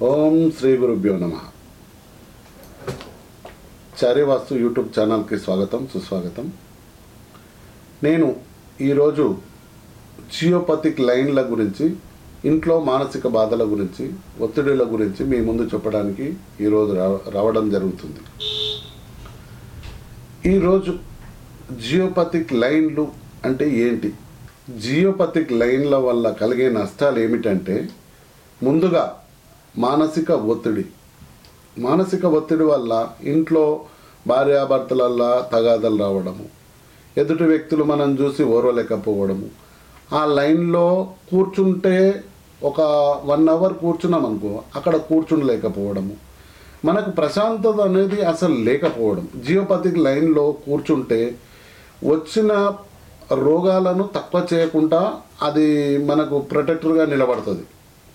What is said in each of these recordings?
ఓం శ్రీ గురుభ్యో నమ చార్యవాస్తు యూట్యూబ్ ఛానల్కి స్వాగతం సుస్వాగతం నేను ఈరోజు జియోపతిక్ లైన్ల గురించి ఇంట్లో మానసిక బాధల గురించి ఒత్తిడిల గురించి మీ ముందు చెప్పడానికి ఈరోజు రావ రావడం జరుగుతుంది ఈరోజు జియోపతిక్ లైన్లు అంటే ఏంటి జియోపతిక్ లైన్ల వల్ల కలిగే నష్టాలు ఏమిటంటే ముందుగా మానసిక ఒత్తిడి మానసిక ఒత్తిడి వల్ల ఇంట్లో భార్యాభర్తలల్లా తగాదలు రావడము ఎదుటి వ్యక్తులు మనం చూసి ఓర్వలేకపోవడము ఆ లైన్లో కూర్చుంటే ఒక వన్ అవర్ కూర్చున్నాం అనుకో అక్కడ కూర్చుండలేకపోవడము మనకు ప్రశాంతత అనేది అసలు లేకపోవడం జియోపతిక్ లైన్లో కూర్చుంటే వచ్చిన రోగాలను తక్కువ చేయకుండా అది మనకు ప్రొటెక్టర్గా నిలబడుతుంది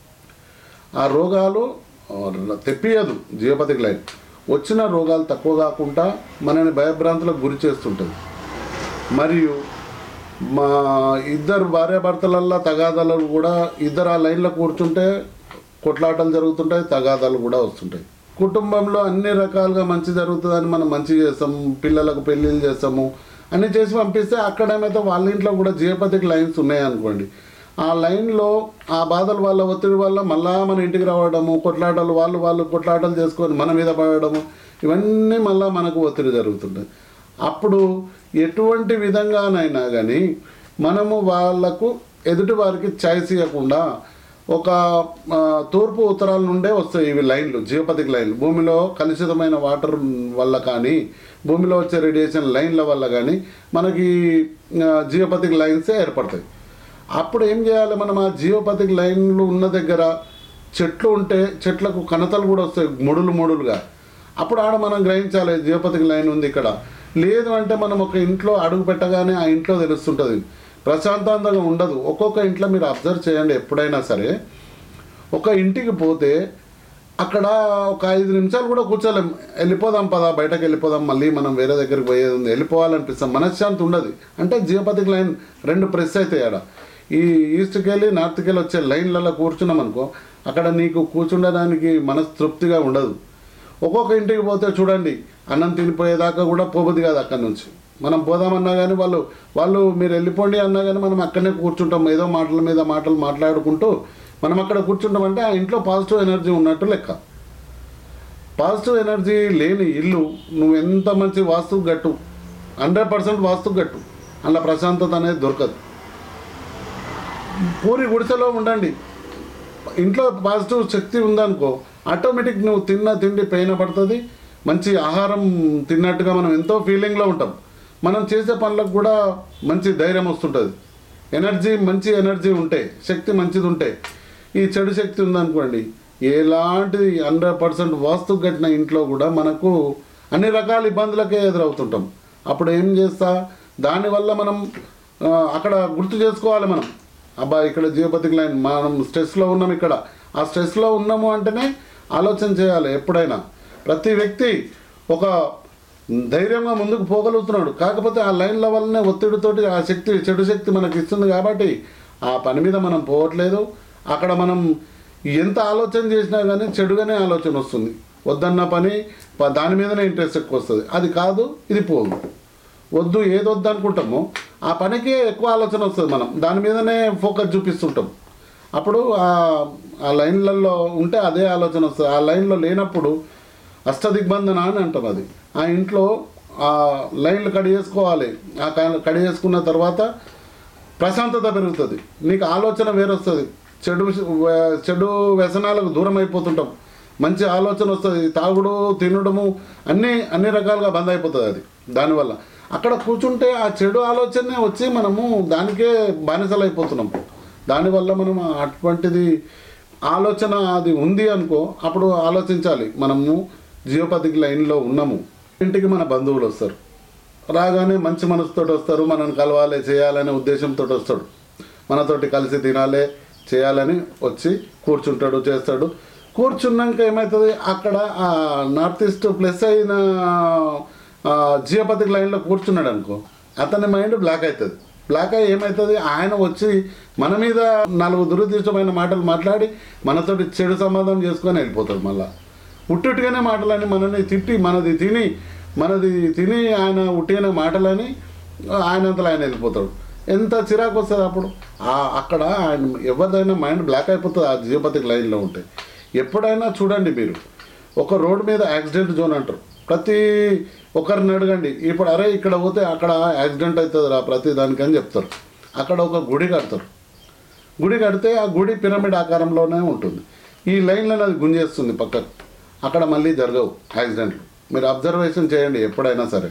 ఆ రోగాలు ఆ, తెప్పియదు జియోపతిక్ లైన్ వచ్చిన రోగాలు తక్కువ కాకుండా మనని భయభ్రాంతులకు గురి చేస్తుంటుంది మరియు మా ఇద్దరు భార్యాభర్తలల్లో తగాదాలు కూడా ఇద్దరు ఆ లైన్లో కూర్చుంటే కొట్లాటలు జరుగుతుంటాయి తగాదాలు కూడా వస్తుంటాయి కుటుంబంలో అన్ని రకాలుగా మంచి జరుగుతుందని మనం మంచి చేస్తాము పిల్లలకు పెళ్ళిళ్ళు చేస్తాము అన్ని చేసి పంపిస్తే అక్కడేమైతే వాళ్ళ ఇంట్లో కూడా జియోపతిక్ లైన్స్ ఉన్నాయనుకోండి ఆ లైన్లో ఆ బాధల వల్ల ఒత్తిడి వల్ల మళ్ళా మన ఇంటికి రావడము కొట్లాటలు వాళ్ళు వాళ్ళు కొట్లాటలు చేసుకొని మన మీద పడడము ఇవన్నీ మళ్ళా మనకు ఒత్తిడి జరుగుతుంటుంది అప్పుడు ఎటువంటి విధంగానైనా కానీ మనము వాళ్ళకు ఎదుటి వారికి ఛాయిస్ ఇవ్వకుండా ఒక ఆ, తూర్పు ఉత్తరాల నుండే వస్తాయి ఇవి లైన్లు జియోపతిక్ లైన్లు భూమిలో కలుషితమైన వాటర్ వల్ల కానీ భూమిలో వచ్చే రేడియేషన్ లైన్ల వల్ల కానీ మనకి ఆ, జియోపతిక్ లైన్సే ఏర్పడతాయి అప్పుడు ఏం చేయాలి మనం ఆ జియోపతిక్ లైన్లు ఉన్న దగ్గర చెట్లు ఉంటే చెట్లకు కణతలు కూడా వస్తాయి ముడులు ముడులుగా అప్పుడు ఆడ మనం గ్రహించాలి జియోపతిక్ లైన్ ఉంది ఇక్కడ లేదు అంటే మనం ఒక ఇంట్లో అడుగు పెట్టగానే ఆ ఇంట్లో తెలుస్తుంటుంది ప్రశాంతంగా ఉండదు ఒక్కొక్క ఇంట్లో మీరు అబ్జర్వ్ చేయండి ఎప్పుడైనా సరే ఒక ఇంటికి పోతే అక్కడ ఒక ఐదు నిమిషాలు కూడా కూర్చోలేం వెళ్ళిపోదాం పదా బయటకు వెళ్ళిపోదాం మళ్ళీ మనం వేరే దగ్గరికి పోయేది ఉంది వెళ్ళిపోవాలనిపిస్తాం మనశ్శాంతి ఉండదు అంటే జియోపతిక్ లైన్ రెండు ప్రెస్ అవుతాయి ఆడ ఈ ఈస్ట్కి వెళ్ళి నార్త్కి వెళ్ళి వచ్చే లైన్లలో కూర్చున్నాం అనుకో అక్కడ నీకు కూర్చుండడానికి మనస్తృప్తిగా ఉండదు ఒక్కొక్క ఇంటికి పోతే చూడండి అన్నం తినిపోయేదాకా కూడా పోబుద్ది కాదు అక్కడి నుంచి మనం పోదామన్నా కానీ వాళ్ళు వాళ్ళు మీరు వెళ్ళిపోండి అన్నా కానీ మనం అక్కడనే కూర్చుంటాం ఏదో మాటల మీద మాటలు మాట్లాడుకుంటూ మనం అక్కడ కూర్చుంటామంటే ఆ ఇంట్లో పాజిటివ్ ఎనర్జీ ఉన్నట్టు లెక్క పాజిటివ్ ఎనర్జీ లేని ఇల్లు నువ్వు ఎంత మంచి వాస్తు గట్టు హండ్రెడ్ పర్సెంట్ వాస్తు గట్టు అందులో ప్రశాంతత అనేది దొరకదు పూరి గుడిసెలో ఉండండి ఇంట్లో పాజిటివ్ శక్తి ఉందనుకో ఆటోమేటిక్ నువ్వు తిన్న తిండి పైన పడుతుంది మంచి ఆహారం తిన్నట్టుగా మనం ఎంతో ఫీలింగ్లో ఉంటాం మనం చేసే పనులకు కూడా మంచి ధైర్యం వస్తుంటుంది ఎనర్జీ మంచి ఎనర్జీ ఉంటే శక్తి మంచిది ఉంటే ఈ చెడు శక్తి ఉందనుకోండి ఎలాంటి హండ్రెడ్ పర్సెంట్ వాస్తు కట్టిన ఇంట్లో కూడా మనకు అన్ని రకాల ఇబ్బందులకే ఎదురవుతుంటాం అప్పుడు ఏం చేస్తా దానివల్ల మనం ఆ, అక్కడ గుర్తు చేసుకోవాలి మనం అబ్బా ఇక్కడ జియోపతిక్ లైన్ మనం స్ట్రెస్లో ఉన్నాం ఇక్కడ ఆ స్ట్రెస్లో ఉన్నాము అంటేనే ఆలోచన చేయాలి ఎప్పుడైనా ప్రతి వ్యక్తి ఒక ధైర్యంగా ముందుకు పోగలుగుతున్నాడు కాకపోతే ఆ లైన్ల వల్లనే ఒత్తిడితోటి ఆ శక్తి చెడు శక్తి మనకి ఇస్తుంది కాబట్టి ఆ పని మీద మనం పోవట్లేదు అక్కడ మనం ఎంత ఆలోచన చేసినా కానీ చెడుగానే ఆలోచన వస్తుంది వద్దన్న పని ప- దాని మీదనే ఇంట్రెస్ట్ ఎక్కువ వస్తుంది అది కాదు ఇది పోదు వద్దు ఏది వద్దు అనుకుంటామో ఆ పనికి ఎక్కువ ఆలోచన వస్తుంది మనం దాని మీదనే ఫోకస్ చూపిస్తుంటాం అప్పుడు ఆ ఆ లైన్లలో ఉంటే అదే ఆలోచన వస్తుంది ఆ లైన్లో లేనప్పుడు అష్టదిగ్బంధన అని అంటాం అది ఆ ఇంట్లో ఆ లైన్లు కడి చేసుకోవాలి ఆ క- కడి చేసుకున్న తర్వాత ప్రశాంతత పెరుగుతుంది నీకు ఆలోచన వేరొస్తుంది చెడు వ్య- చెడు వ్యసనాలకు దూరం అయిపోతుంటాం మంచి ఆలోచన వస్తుంది తాగుడు తినడము అన్నీ అన్ని రకాలుగా బంద్ అయిపోతుంది అది దానివల్ల అక్కడ కూర్చుంటే ఆ చెడు ఆలోచనే వచ్చి మనము దానికే బానిసలు అయిపోతున్నాం దానివల్ల మనం అటువంటిది ఆలోచన అది ఉంది అనుకో అప్పుడు ఆలోచించాలి మనము జియోపతిక్ లైన్లో ఉన్నాము ఇంటికి మన బంధువులు వస్తారు రాగానే మంచి మనసుతో వస్తారు మనల్ని కలవాలి చేయాలనే ఉద్దేశంతో వస్తాడు మనతోటి కలిసి తినాలి చేయాలని వచ్చి కూర్చుంటాడు చేస్తాడు కూర్చున్నాక ఏమవుతుంది అక్కడ ఆ నార్త్ ఈస్ట్ ప్లస్ అయిన జియోపతిక్ లైన్లో కూర్చున్నాడు అనుకో అతని మైండ్ బ్లాక్ అవుతుంది బ్లాక్ అయ్యి ఏమవుతుంది ఆయన వచ్చి మన మీద నాలుగు దురదృష్టమైన మాటలు మాట్లాడి మనతోటి చెడు సంబంధం చేసుకొని వెళ్ళిపోతాడు మళ్ళా ఉట్టుట్టుగానే మాటలని మనని తిట్టి మనది తిని మనది తిని ఆయన ఉట్టిగానే మాటలని ఆయనంతలో ఆయన వెళ్ళిపోతాడు ఎంత చిరాకు వస్తుంది అప్పుడు ఆ- అక్కడ ఆయన ఎవరిదైనా మైండ్ బ్లాక్ అయిపోతుంది ఆ జియోపతిక్ లైన్లో ఉంటే ఎప్పుడైనా చూడండి మీరు ఒక రోడ్ మీద యాక్సిడెంట్ జోన్ అంటారు ప్రతి ఒక్కరిని అడగండి ఇప్పుడు అరే ఇక్కడ పోతే అక్కడ యాక్సిడెంట్ అవుతుంది రా ప్రతి దానికి అని చెప్తారు అక్కడ ఒక గుడి కడతారు గుడి కడితే ఆ గుడి పిరమిడ్ ఆకారంలోనే ఉంటుంది ఈ లైన్లను అది గుంజేస్తుంది పక్కకు అక్కడ మళ్ళీ జరగవు యాక్సిడెంట్లు మీరు అబ్జర్వేషన్ చేయండి ఎప్పుడైనా సరే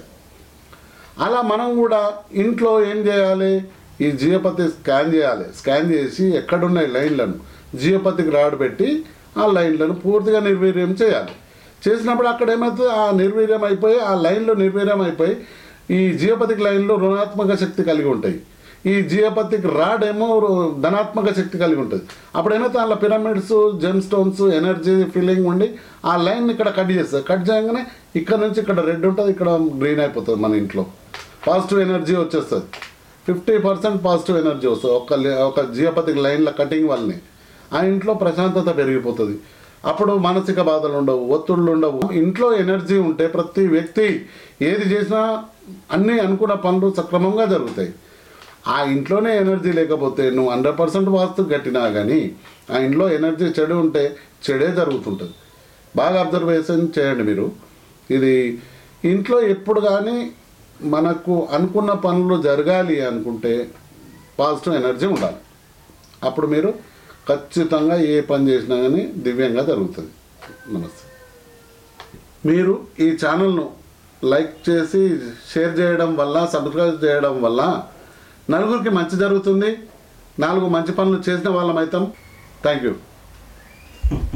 అలా మనం కూడా ఇంట్లో ఏం చేయాలి ఈ జియోపతి స్కాన్ చేయాలి స్కాన్ చేసి ఎక్కడున్న ఈ లైన్లను జియోపతికి రాడ్ పెట్టి ఆ లైన్లను పూర్తిగా నిర్వీర్యం చేయాలి చేసినప్పుడు అక్కడ ఏమవుతుంది ఆ నిర్వీర్యం అయిపోయి ఆ లైన్లో నిర్వీర్యం అయిపోయి ఈ జియోపతిక్ లైన్లో రుణాత్మక శక్తి కలిగి ఉంటాయి ఈ జియోపతిక్ రాడ్ ఏమో రు- ధనాత్మక శక్తి కలిగి ఉంటుంది అప్పుడు ఏమైతే అందులో pyramids gem stones energy feeling ఉండి ఆ లైన్ ఇక్కడ కట్ చేస్తుంది కట్ చేయగానే ఇక్కడ నుంచి ఇక్కడ రెడ్ ఉంటుంది ఇక్కడ గ్రీన్ అయిపోతుంది మన ఇంట్లో పాజిటివ్ ఎనర్జీ వచ్చేస్తుంది ఫిఫ్టీ పర్సెంట్ పాజిటివ్ ఎనర్జీ వస్తుంది ఒక లే- ఒక జియోపతిక్ లైన్ల కటింగ్ వల్లనే ఆ ఇంట్లో ప్రశాంతత పెరిగిపోతుంది అప్పుడు మానసిక బాధలు ఉండవు ఒత్తిళ్ళు ఉండవు ఇంట్లో ఎనర్జీ ఉంటే ప్రతి వ్యక్తి ఏది చేసినా అన్నీ అనుకున్న పనులు సక్రమంగా జరుగుతాయి ఆ ఇంట్లోనే ఎనర్జీ లేకపోతే నువ్వు హండ్రెడ్ పర్సెంట్ వాస్తు కట్టినా కానీ ఆ ఇంట్లో ఎనర్జీ చెడు ఉంటే చెడే జరుగుతుంటుంది బాగా అబ్జర్వేషన్ చేయండి మీరు ఇది ఇంట్లో ఎప్పుడు కానీ మనకు అనుకున్న పనులు జరగాలి అనుకుంటే పాజిటివ్ ఎనర్జీ ఉండాలి అప్పుడు మీరు ఖచ్చితంగా ఏ పని చేసినా కానీ దివ్యంగా జరుగుతుంది నమస్తే మీరు ఈ ఛానల్ను లైక్ చేసి షేర్ చేయడం వల్ల సబ్స్క్రైబ్ చేయడం వల్ల నలుగురికి మంచి జరుగుతుంది నాలుగు మంచి పనులు చేసిన వాళ్ళం అవుతాం థ్యాంక్ యూ